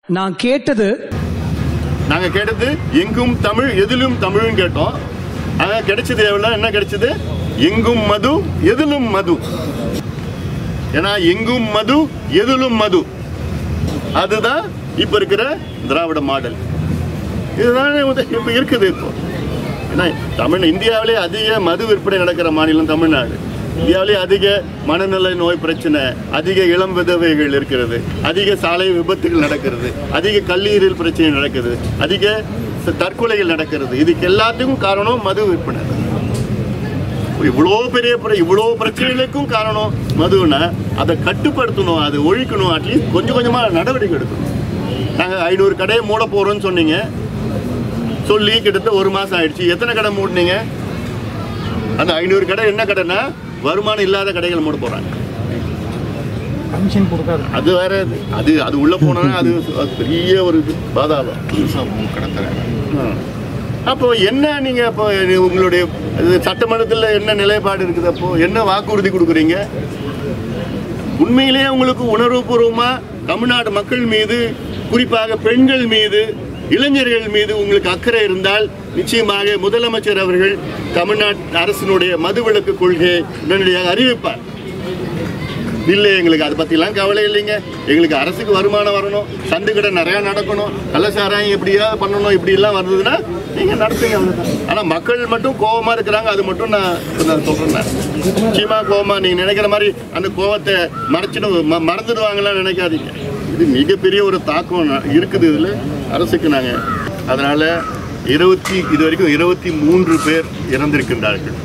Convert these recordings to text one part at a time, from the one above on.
நான் கேட்டது நாங்க கேட்டது எங்கும் தமிழ் எதிலும் தமிழ்னு கேட்டோம் ஆனா கிடைச்சது எவ்வளவு என்ன கிடைச்சது எங்கும் மது எதிலும் மது ஏன்னா எங்கும் மது எதிலும் மது அதுதான் இப்ப இருக்கிற திராவிட மாடல் இதுதான் வந்து இப்ப இருக்குது இப்போ ஏன்னா தமிழ் இந்தியாவிலே அதிக மது விற்பனை நடக்கிற மாநிலம் தமிழ்நாடு இந்தியாவிலே அதிக மனநல நோய் பிரச்சனை அதிக இளம் விதவைகள் இருக்கிறது அதிக சாலை விபத்துகள் நடக்கிறது அதிக கல்லீரல் பிரச்சனை நடக்குது அதிக ச- தற்கொலைகள் நடக்கிறது இதுக்கு எல்லாத்துக்கும் காரணம் மது விற்பனை இவ்வளோ பெரிய பிர- இவ்வளோ பிரச்சனைகளுக்கும் காரணம் மதுன்னா அதை கட்டுப்படுத்தணும் அதை ஒழிக்கணும் அட்லீஸ்ட் கொஞ்சம் கொஞ்சமாக நடவடிக்கை எடுக்கணும் நாங்கள் ஐநூறு கடையை மூட போகிறோம்னு சொன்னீங்க சொல்லி கிட்டத்தட்ட ஒரு மாதம் ஆயிடுச்சு எத்தனை கடை மூடினீங்க அந்த ஐநூறு கடை என்ன கடைன்னா வருமானம் இல்லாத கடைகள் மூட போகிறாங்க கமிஷன் கொடுக்காது அது வேற இது. அது அது உள்ள போனா அது அது பெரிய ஒரு இது பாதாளம் ஆ. அப்போ என்ன நீங்க அப்போ உங்களுடைய இது சட்டமன்றத்தில் என்ன நிலைப்பாடு இருக்குது அப்போ என்ன வாக்குறுதி கொடுக்குறீங்க உண்மையிலேயே உங்களுக்கு உணர்வுபூர்வமா தமிழ்நாடு மக்கள் மீது குறிப்பாக பெண்கள் மீது இளைஞர்கள் மீது உங்களுக்கு அக்கறை இருந்தால் நிச்சயமாக முதலமைச்சர் அவர்கள் தமிழ்நாட்டு அரசினுடைய மதுவிலக்கு கொள்கையை உடனடியாக அறிவிப்பார் இல்லை எங்களுக்கு அதை பற்றிலாம் கவலை இல்லைங்க எங்களுக்கு அரசுக்கு வருமானம் வரணும் சந்து கடை நிறையா நடக்கணும் கள்ளச்சாராயம் எப்படியா பண்ணணும் இப்படிலாம் வந்ததுன்னா நீங்கள் நடத்துங்க அவ்வளோதான் ஆனால் மக்கள் மட்டும் கோவமாக இருக்கிறாங்க அது மட்டும் நான் நான் சொல்கிறேன் நிச்சயமா கோவமா நீங்கள் நினைக்கிற மாதிரி அந்த கோவத்தை மறைச்சிடும் ம மறந்துடுவாங்கலாம் நினைக்காதீங்க இது மிகப்பெரிய ஒரு தாக்கம் ந- இருக்குது இதில் அரசுக்கு நாங்கள் அதனால் இருபத்தி இது வரைக்கும் இருபத்தி மூன்று பேர் இறந்திருக்கின்றார்கள்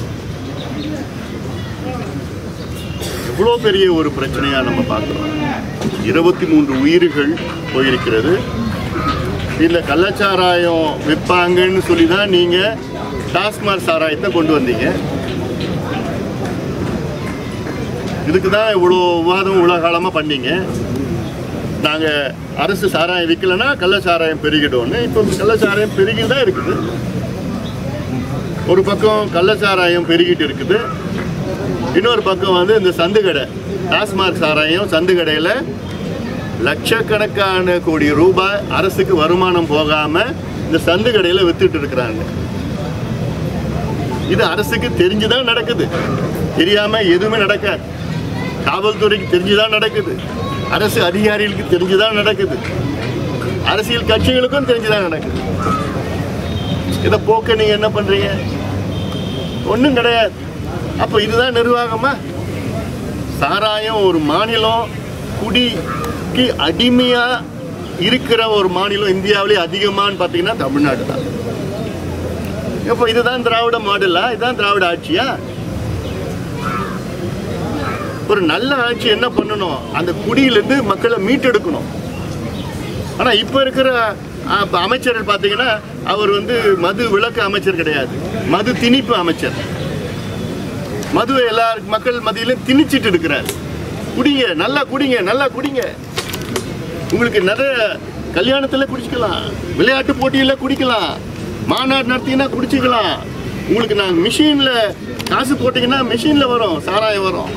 எவ்வளோ பெரிய ஒரு பிரச்சனையா நம்ம பார்க்குறோம் இருபத்தி மூன்று உயிர்கள் போயிருக்கிறது இதில் கள்ளச்சாராயம் விற்பாங்கன்னு சொல்லி தான் நீங்கள் டாஸ்மாக் சாராயத்தை கொண்டு வந்தீங்க இதுக்கு தான் இவ்வளோ விவாதம் இவ்வளோ காலமாக பண்ணீங்க நாங்கள் அரசு சாராயம் விற்கலைன்னா கள்ளச்சாராயம் பெருகிடும்னு இப்போ கள்ளச்சாராயம் பெருகி தான் இருக்குது ஒரு பக்கம் கள்ளச்சாராயம் பெருகிட்டு இருக்குது இன்னொரு பக்கம் வந்து இந்த சந்து கடை டாஸ்மாக் சாராயம் சந்து கடையில் லட்சக்கணக்கான கோடி ரூபாய் அரசுக்கு வருமானம் போகாம இந்த சந்து கடையில் வித்துட்டு இருக்கிறாங்க இது அரசுக்கு தெரிஞ்சுதான் நடக்குது தெரியாம எதுவுமே நடக்காது காவல்துறைக்கு தெரிஞ்சுதான் நடக்குது அரசு அதிகாரிகளுக்கு தெரிஞ்சுதான் நடக்குது அரசியல் கட்சிகளுக்கும் தெரிஞ்சுதான் நடக்குது இதை போக்க நீங்க என்ன பண்றீங்க ஒன்றும் கிடையாது அப்போ இதுதான் நிர்வாகமா சாராயம் ஒரு மாநிலம் குடிக்கு அடிமையா இருக்கிற ஒரு மாநிலம் இந்தியாவிலே அதிகமான்னு பார்த்தீங்கன்னா தமிழ்நாடு தான் இப்போ இதுதான் திராவிட மாடலா இதுதான் திராவிட ஆட்சியா ஒரு நல்ல ஆட்சி என்ன பண்ணணும் அந்த குடியிலிருந்து மக்களை மீட்டெடுக்கணும் ஆனா இப்ப இருக்கிற ஆ, இப்ப அமைச்சர்கள் பார்த்தீங்கன்னா அவர் வந்து மது விலக்கு அமைச்சர் கிடையாது மது திணிப்பு அமைச்சர் மதுவை எல்லா மக்கள் மத்தியிலும் திணிச்சிட்டு இருக்கிறார் குடிங்க நல்லா குடிங்க நல்லா குடிங்க உங்களுக்கு நிறைய கல்யாணத்தில் குடிச்சுக்கலாம் விளையாட்டு போட்டியில் குடிக்கலாம் மாநாடு நடத்தினா குடிச்சுக்கலாம் உங்களுக்கு நான் மிஷினில் காசு போட்டிங்கன்னா மிஷினில் வரும் சாராயம் வரும்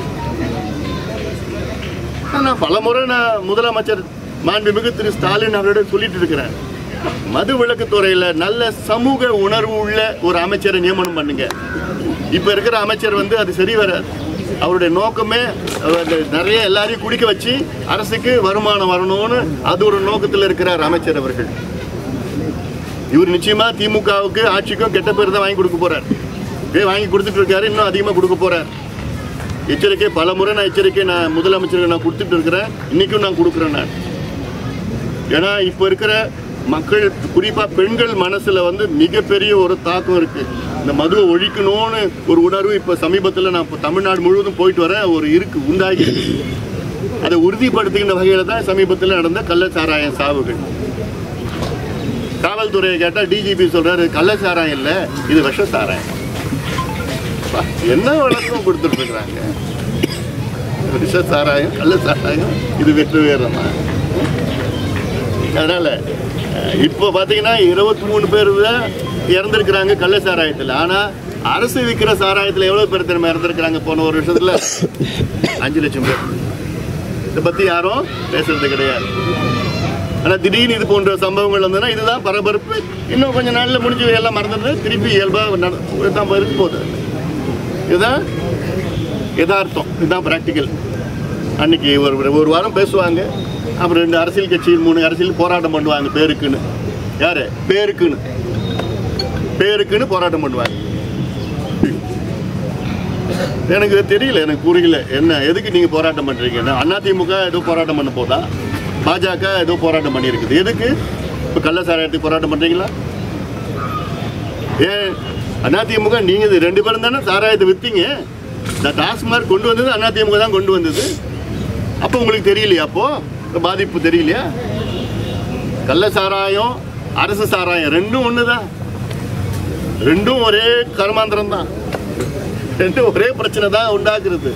நான் பல முறை நான் முதலமைச்சர் மாண்புமிகு திரு ஸ்டாலின் அவரிடம் சொல்லிட்டு இருக்கிறேன் மது விலக்கு துறையில நல்ல சமூக உணர்வு உள்ள ஒரு அமைச்சரை நியமனம் பண்ணுங்க இப்ப இருக்கிற அமைச்சர் வந்து அது சரி வராது அவருடைய நோக்கமே அவர் அந்த நிறைய எல்லாரையும் குடிக்க வச்சு அரசுக்கு வருமானம் வரணும்னு அது ஒரு நோக்கத்தில் இருக்கிறார் அமைச்சர் அவர்கள் இவர் நிச்சயமா திமுகவுக்கு ஆட்சிக்கும் கெட்ட பேர் தான் வாங்கி கொடுக்க போறார் இப்பயே வாங்கி கொடுத்துட்டு இருக்காரு இன்னும் அதிகமாக கொடுக்க போறார் எச்சரிக்கை பல முறை நான் எச்சரிக்கை நான் முதலமைச்சருக்கு நான் கொடுத்துட்டு இருக்கிறேன் இன்னைக்கும் நான் கொடுக்குறேன் நான் ஏன்னா இப்போ இருக்கிற மக்கள் குறிப்பா பெண்கள் மனசுல வந்து மிகப்பெரிய ஒரு தாக்கம் இருக்கு இந்த மதுவை ஒழிக்கணும்னு ஒரு உணர்வு இப்ப சமீபத்தில் நான் இப்ப தமிழ்நாடு முழுவதும் போயிட்டு வரேன் ஒரு இருக்கு உண்டாகி இருக்கு. அதை உறுதிப்படுத்துகின்ற வகையில தான் சமீபத்தில் நடந்த கள்ளச்சாராயம் சாவுகள் காவல்துறையை கேட்டா டிஜிபி சொல்றாரு கள்ளச்சாராயம் இல்லை இது விஷ சாராயம் அப்பா, என்ன வழக்கம் கொடுத்துட்டு இருக்கிறாங்க விஷ சாராயம் கள்ள சாராயம் இது வெற்று வேறமா அதனால அஹ், இப்போ பார்த்தீங்கன்னா இருபத்தி மூணு பேர் தான் இறந்துருக்கிறாங்க கள்ள சாராயத்தில் ஆனால் அரசு விற்கிற சாராயத்தில் எவ்வளோ பேர் திரும்ப இறந்துருக்கிறாங்க போன ஒரு வருஷத்தில் அஞ்சு லட்சம் பேர் இதை பற்றி யாரும் பேசுறது கிடையாது ஆனால் திடீர்னு இது போன்ற சம்பவங்கள் வந்ததுன்னா இதுதான் பரபரப்பு இன்னும் கொஞ்ச நாளில் முடிஞ்சு எல்லாம் மறந்துட்டு திருப்பி இயல்பாக நட தான் இருக்க போகுது இதுதான் யதார்த்தம் இதுதான் ப்ராக்டிக்கல் அன்னைக்கு ஒரு ஒரு வாரம் பேசுவாங்க அப்புறம் ரெண்டு அரசியல் கட்சி மூணு அரசியல் போராட்டம் பண்ணுவாங்க பேருக்குன்னு யாரு பேருக்குன்னு பேருக்குன்னு போராட்டம் பண்ணுவாங்க எனக்கு தெரியல எனக்கு புரியல என்ன எதுக்கு நீங்க போராட்டம் பண்றீங்க அதிமுக ஏதோ போராட்டம் பண்ண போதா பாஜக ஏதோ போராட்டம் பண்ணியிருக்குது எதுக்கு இப்போ கள்ளசாராயத்துக்கு போராட்டம் பண்றீங்களா ஏன் அதிமுக நீங்க இது ரெண்டு பேரும் தானே சாராயத்தை வித்தீங்க இந்த டாஸ்மார்க் கொண்டு வந்தது அதிமுக தான் கொண்டு வந்தது அப்போ உங்களுக்கு தெரியலையா அப்போ இந்த பாதிப்பு தெரியலையா கள்ள சாராயம் அரசு சாராயம் ரெண்டும் ஒன்று தான் ரெண்டும் ஒரே கர்மாந்திரம் தான் ரெண்டும் ஒரே பிரச்சனை தான் உண்டாக்குறது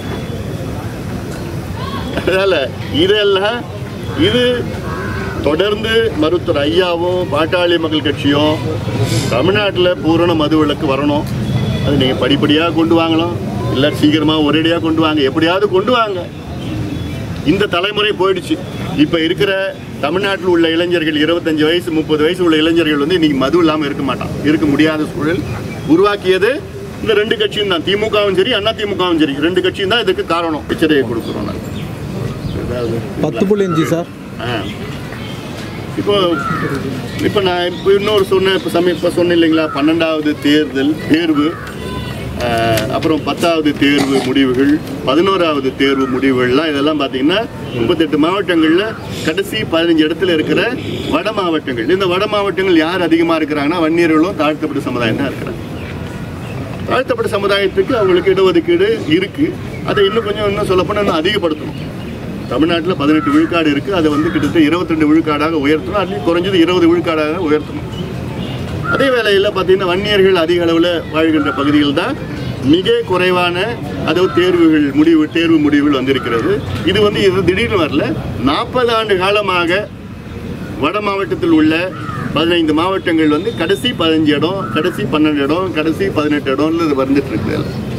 அதனால இதெல்லாம் இது தொடர்ந்து மருத்துவர் ஐயாவும் பாட்டாளி மக்கள் கட்சியும் தமிழ்நாட்டில் பூரண மது விலக்கு வரணும் அது நீங்கள் படிப்படியாக கொண்டு வாங்கலாம் இல்லை சீக்கிரமாக ஒரேடியாக கொண்டு வாங்க எப்படியாவது கொண்டு வாங்க இந்த தலைமுறை போயிடுச்சு இப்போ இருக்கிற தமிழ்நாட்டில் உள்ள இளைஞர்கள் இருபத்தஞ்சு வயசு முப்பது வயசு உள்ள இளைஞர்கள் வந்து இன்னைக்கு மது இல்லாமல் இருக்க மாட்டான் இருக்க முடியாத சூழல் உருவாக்கியது இந்த ரெண்டு கட்சியும் தான் திமுகவும் சரி அண்ணா திமுகவும் சரி ரெண்டு கட்சியும் தான் இதுக்கு காரணம் எச்சரிக்கை கொடுக்குறோம் நாங்கள் ஏதாவது பத்து புள்ளி அஞ்சு சார் ஆ. இப்போ இப்போ நான் இப்போ இன்னொரு சொன்னேன் இப்போ சமீப இப்போ சொன்னேன் இல்லைங்களா பன்னெண்டாவது தேர்தல் தேர்வு ஆ, அப்புறம் பத்தாவது தேர்வு முடிவுகள் பதினோராவது தேர்வு முடிவுகள்லாம் இதெல்லாம் பார்த்தீங்கன்னா முப்பத்தெட்டு மாவட்டங்களில் கடைசி பதினஞ்சு இடத்துல இருக்கிற வட மாவட்டங்கள் இந்த வட மாவட்டங்கள் யார் அதிகமாக இருக்கிறாங்கன்னா வன்னியர்களும் தாழ்த்தப்பட்ட சமுதாயம் தான் இருக்கிறாங்க தாழ்த்தப்பட்ட சமுதாயத்துக்கு அவங்களுக்கு இடஒதுக்கீடு இருக்கு அதை இன்னும் கொஞ்சம் இன்னும் சொல்லப்போனால் இன்னும் அதிகப்படுத்தணும் தமிழ்நாட்டில் பதினெட்டு விழுக்காடு இருக்கு அதை வந்து கிட்டத்தட்ட இருபத்தி ரெண்டு விழுக்காடாக உயர்த்தணும் அட்லீஸ்ட் குறைஞ்சது இருபது விழுக்காடாக உயர்த்தணும் அதே வேளையில் பார்த்தீங்கன்னா வன்னியர்கள் அதிக அளவில் வாழ்கின்ற பகுதிகள் தான் மிக குறைவான அதாவது தேர்வுகள் முடிவு தேர்வு முடிவுகள் வந்திருக்கிறது இது வந்து இது திடீர்னு வரல நாற்பது ஆண்டு காலமாக வட மாவட்டத்தில் உள்ள பதினைந்து மாவட்டங்கள் வந்து கடைசி பதினஞ்சு இடம் கடைசி பன்னெண்டு இடம் கடைசி பதினெட்டு இடம்னு இது வந்துட்டு இருக்குது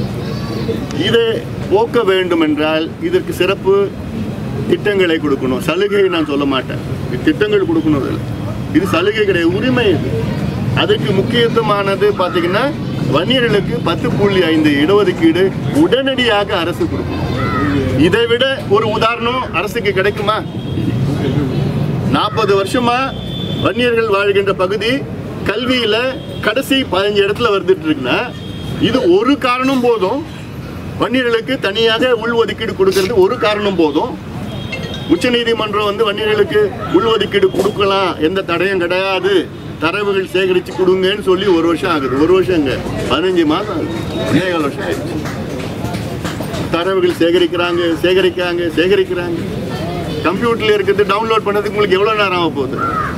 இதை போக்க வேண்டும் என்றால் இதற்கு சிறப்பு திட்டங்களை கொடுக்கணும் சலுகை நான் சொல்ல மாட்டேன் இது திட்டங்கள் கொடுக்கணும் இதுல. இது சலுகை கிடையாது உரிமை இது அதுக்கு முக்கியத்துவமானது பார்த்தீங்கன்னா வன்னியர்களுக்கு பத்து புள்ளி ஐந்து இடஒதுக்கீடு உடனடியாக அரசு கொடுக்கணும் இதை விட ஒரு உதாரணம் அரசுக்கு கிடைக்குமா நாற்பது வருஷமா வன்னியர்கள் வாழ்கின்ற பகுதி கல்வியில கடைசி பதினஞ்சு இடத்துல வந்துட்டு இருக்குன்னா இது ஒரு காரணம் போதும் வன்னியர்களுக்கு தனியாக உள்ஒதுக்கீடு கொடுக்கறது ஒரு காரணம் போதும் உச்சநீதிமன்றம் வந்து வன்னியர்களுக்கு உள்ஒதுக்கீடு கொடுக்கலாம் எந்த தடையும் கிடையாது தரவுகள் சேகரித்து கொடுங்கன்னு சொல்லி ஒரு வருஷம் ஆகுது ஒரு வருஷம் இங்க பதினஞ்சு மாதம் ஆகுது ஒன்னேகால் வருஷம் ஆயிடுச்சு தரவுகள் சேகரிக்கிறாங்க சேகரிக்கிறாங்க சேகரிக்கிறாங்க கம்ப்யூட்டர்ல இருக்கிறது டவுன்லோட் பண்ணதுக்கு உங்களுக்கு எவ்வளோ நேரம் ஆக போகுது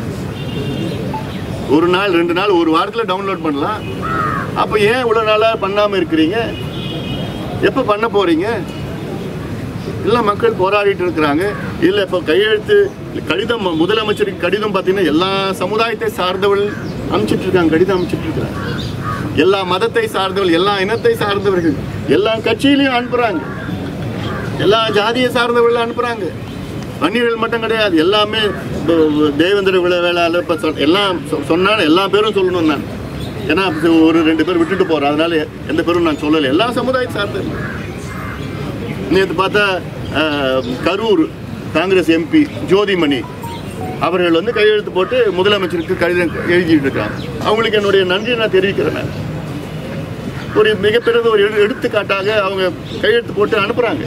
ஒரு நாள் ரெண்டு நாள் ஒரு வாரத்தில் டவுன்லோட் பண்ணலாம் அப்போ ஏன் இவ்வளோ நாளாக பண்ணாமல் இருக்கிறீங்க எப்போ பண்ண போறீங்க எல்லாம் மக்கள் போராடிட்டு இருக்கிறாங்க இல்லை இப்போ கையெழுத்து கடிதம் முதலமைச்சருக்கு கடிதம் பார்த்தீங்கன்னா எல்லா சமுதாயத்தை சார்ந்தவர்கள் அனுப்பிச்சிட்டு இருக்காங்க கடிதம் அனுப்பிச்சிட்டு இருக்கிறாங்க எல்லா மதத்தை சார்ந்தவர்கள் எல்லா இனத்தை சார்ந்தவர்கள் எல்லா கட்சியிலையும் அனுப்புறாங்க எல்லா ஜாதியை சார்ந்தவர்கள் அனுப்புறாங்க வன்னியர்கள் மட்டும் கிடையாது எல்லாமே இப்போ தேவேந்திர விழா வேளாளர் இப்போ சொல் எல்லாம் சொ- சொன்னாலும் எல்லா பேரும் சொல்லணும் நான் ஏன்னா இப்போ ஒரு ரெண்டு பேர் விட்டுட்டு போகிறோம் அதனால எந்த பேரும் நான் சொல்லலை எல்லா சமுதாயத்தை சார்ந்தது நேற்று பார்த்தா அஹ், கரூர் காங்கிரஸ் எம்பி ஜோதிமணி அவர்கள் வந்து கையெழுத்து போட்டு முதலமைச்சருக்கு கடிதம் எழுதிட்டு இருக்காங்க அவங்களுக்கு என்னுடைய நன்றியை நான் தெரிவிக்கிறேன் நான். ஒரு மிகப்பெரிய ஒரு எடு- எடுத்துக்காட்டாக அவங்க கையெழுத்து போட்டு அனுப்புறாங்க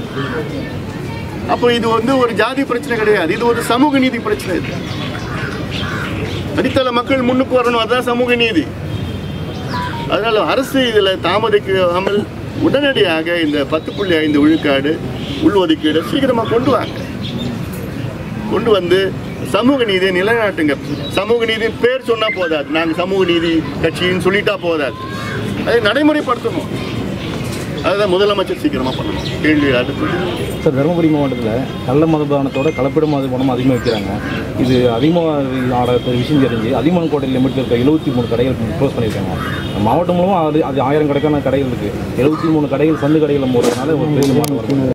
அப்போ இது வந்து ஒரு ஜாதி பிரச்சனை கிடையாது இது ஒரு சமூக நீதி பிரச்சனை இது அடித்தள மக்கள் முன்னுக்கு வரணும் அதுதான் சமூக நீதி அதனால அரசு இதில் தாமதிக்காமல் உடனடியாக இந்த பத்து புள்ளி ஐந்து விழுக்காடு உள்ஒதுக்கீடு சீக்கிரமாக கொண்டு வாங்க கொண்டு வந்து சமூக நீதியை நிலைநாட்டுங்க சமூக நீதி பேர் சொன்னா போதாது நாங்கள் சமூக நீதி கட்சின்னு சொல்லிட்டா போதாது அதை நடைமுறைப்படுத்தணும் அதுதான் முதலமைச்சர் சீக்கிரமா பண்ணணும் கேள்வி அடுத்து சார் தருமபுரி மாவட்டத்தில் கள்ள மதுபானத்தோட கலப்பிட மதுபானம் அதிகமாக வைக்கிறாங்க இது அதிகமாக ஆட விஷயம் தெரிஞ்சு அதிகமான கோட்டை லிமிட்டில் இருக்க எழுபத்தி மூணு கடைகள் க்ளோஸ் பண்ணியிருக்காங்க மாவட்டம் மூலமாக அது அது ஆயிரம் கணக்கான கடைகள் இருக்குது எழுபத்தி மூணு கடைகள் சந்து கடைகளில் போகிறதுனால ஒரு பெரிய மாற்றம் வரும்